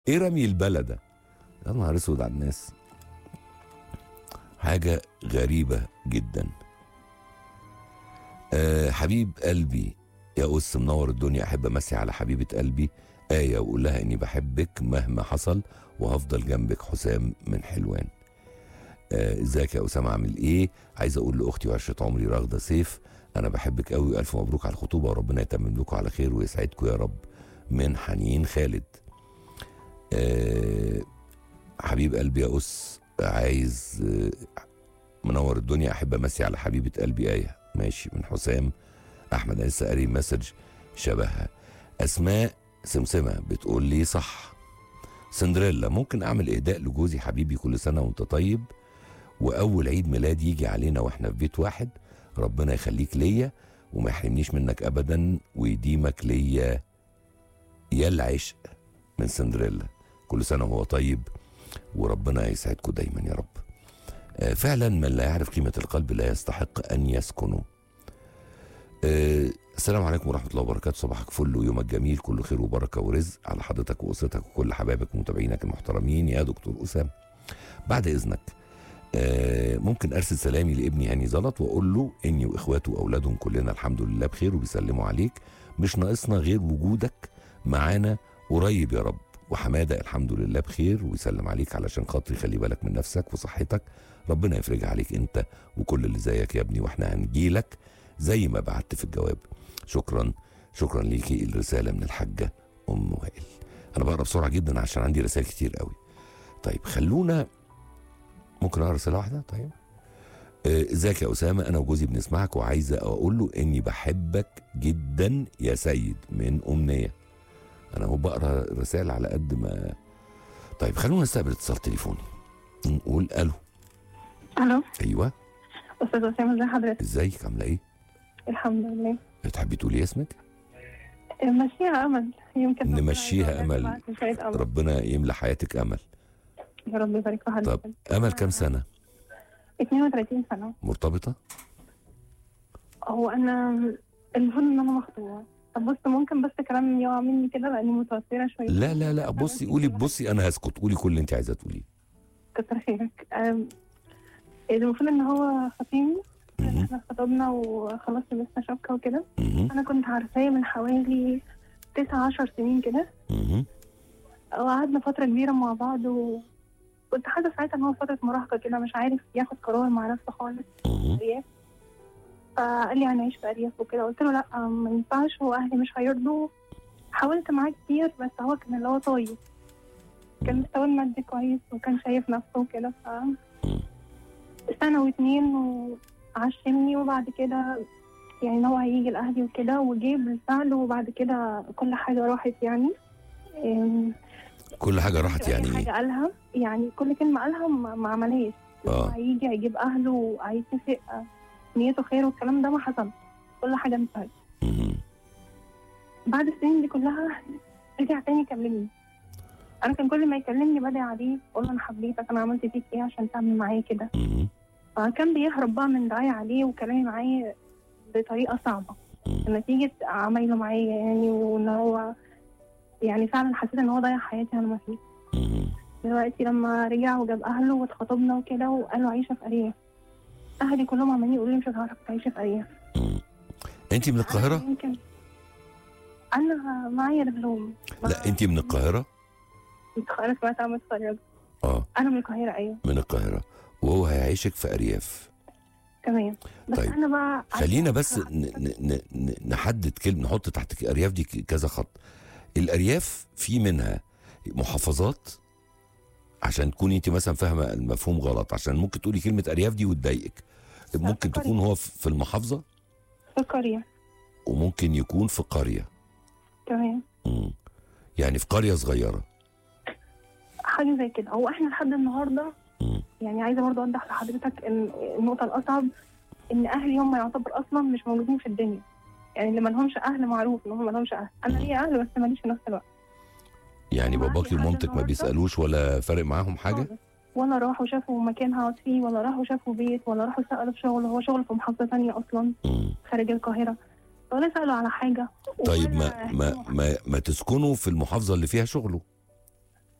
ايه رمي البلد ده يا نهار اسود على الناس حاجه غريبه جدا أه حبيب قلبي يا أس منور الدنيا أحب أمسي على حبيبة قلبي آية وأقول لها إني بحبك مهما حصل وهفضل جنبك حسام من حلوان آه، ازيك يا أسامة عامل إيه عايز أقول لأختي وعشرة عمري راغدة سيف أنا بحبك قوي وألف مبروك على الخطوبة وربنا يتمم لكم على خير ويسعدكم يا رب من حنين خالد آه، حبيب قلبي يا أس عايز آه، منور الدنيا أحب أمسي على حبيبة قلبي آية ماشي من حسام احمد أنا لسه قاري مسج شبهها اسماء سمسمه بتقول لي صح سندريلا ممكن اعمل اهداء لجوزي حبيبي كل سنه وانت طيب واول عيد ميلاد يجي علينا واحنا في بيت واحد ربنا يخليك ليا وما يحرمنيش منك ابدا ويديمك ليا يا العشق من سندريلا كل سنه وهو طيب وربنا يسعدكم دايما يا رب آه، فعلا من لا يعرف قيمه القلب لا يستحق ان يسكنه آه، السلام عليكم ورحمة الله وبركاته صباحك فل ويومك جميل كله خير وبركة ورزق على حضرتك وأسرتك وكل حبايبك ومتابعينك المحترمين يا دكتور أسامة بعد إذنك آه، ممكن أرسل سلامي لابني هاني زلط وأقول له إني وإخواته وأولادهم كلنا الحمد لله بخير وبيسلموا عليك مش ناقصنا غير وجودك معانا قريب يا رب وحمادة الحمد لله بخير ويسلم عليك علشان خاطري خلي بالك من نفسك وصحتك ربنا يفرجها عليك انت وكل اللي زيك يا ابني واحنا هنجيلك زي ما بعت في الجواب شكرا شكرا ليكي الرسالة من الحاجة أم وائل أنا بقرا بسرعة جدا عشان عندي رسائل كتير قوي طيب خلونا ممكن أقرا رسالة واحدة طيب آه، ازيك يا أسامة أنا وجوزي بنسمعك وعايزة أقول له إني بحبك جدا يا سيد من أمنية أنا هو بقرا الرسائل على قد ما طيب خلونا نستقبل اتصال تليفوني نقول ألو الو أيوه استاذ اسامه ازي حضرتك ازيك عاملة إيه؟ الحمد لله تحبي تقولي اسمك؟ مشيها امل يمكن ربنا نمشيها عايز أمل. يبعت لي شوية امل ربنا يملى حياتك أمل يا رب يبارك في طب حضرتك امل كام سنه 32 سنه مرتبطه هو انا المفروض ان انا مخطوبه طب بص ممكن بس كلام يقع مني كده لاني متوتره شويه لا لا لا بصي قولي بصي انا هسكت قولي كل اللي انت عايزه تقوليه كتر خيرك أم، المفروض ان هو خطيبي مهم. احنا خطبنا وخلاص لبسنا شبكه وكده مهم. انا كنت عارفاه من حوالي تسعة عشر سنين كده مهم. وقعدنا فترة كبيرة مع بعض وكنت حاسة ساعتها إن هو فترة مراهقة كده مش عارف ياخد قرار مع نفسه خالص مهم. أرياف فقال لي هنعيش في أرياف وكده قلت له لأ ما ينفعش وأهلي مش هيرضوا حاولت معاه كتير بس هو كان اللي هو طيب كان مستواه المادي كويس وكان شايف نفسه وكده ف سنة واتنين وعشمني وبعد كده يعني إن هو هيجي لأهلي وكده وجه بالفعل وبعد كده كل حاجة راحت يعني أم، كل حاجه راحت أي يعني حاجة ايه قالها يعني كل كلمة قالها ما ما عملهاش آه. هو هيجي هيجيب أهله وهيتفق آه، نيته خير والكلام ده ما حصل كل حاجة انتهت مهم. بعد السنين دي كلها رجع تاني يكلمني أنا كان كل ما يكلمني بدعي عليه أقول له أنا حبيتك أنا عملت فيك إيه عشان تعمل معايا كده مهم. فكان بيهرب بقى من دعاية عليه وكلامي معاه بطريقة صعبة مهم. نتيجة عمايله معايا يعني وإن هو يعني فعلا حسيت إن هو ضيع حياتي أنا ما فيه مهم. دلوقتي لما رجع وجاب اهله واتخطبنا وكده وقالوا عايشه في ارياف اهلي كلهم عمالين يقولوا لي مش هتعرف تعيشي في ارياف مهم. انت من القاهره يمكن انا معايا دبلوم لا انت من القاهره انا سمعت عم اتخرج اه انا من القاهره ايوه من القاهره وهو هيعيشك في ارياف تمام بس طيب. انا بقى عايزة خلينا بس أعرف- ن ن ن نحدد كلمه نحط تحت ارياف دي كذا خط الارياف في منها محافظات عشان تكوني انت مثلا فاهمه المفهوم غلط عشان ممكن تقولي كلمه ارياف دي وتضايقك ممكن في قرية. تكون هو في المحافظه في قريه وممكن يكون في قريه تمام مم. يعني في قريه صغيره حاجه زي كده هو احنا لحد النهارده مم. يعني عايزه برضه اوضح لحضرتك ان النقطه الاصعب ان اهلي هم يعتبر اصلا مش موجودين في الدنيا يعني اللي ما لهمش اهل معروف ان هم ما لهمش اهل انا ليا اهل بس ماليش في نفس الوقت يعني معاكي باباكي حاجة ومامتك ما النهاردة؟ بيسالوش ولا فارق معاهم حاجه خالص. ولا راحوا شافوا مكان هقعد فيه ولا راحوا شافوا بيت ولا راحوا سألوا في شغل هو شغل في محافظة تانية أصلا مم. خارج القاهرة ولا سألوا على حاجة طيب ولا ما ما ما, ما تسكنوا في المحافظه اللي فيها شغله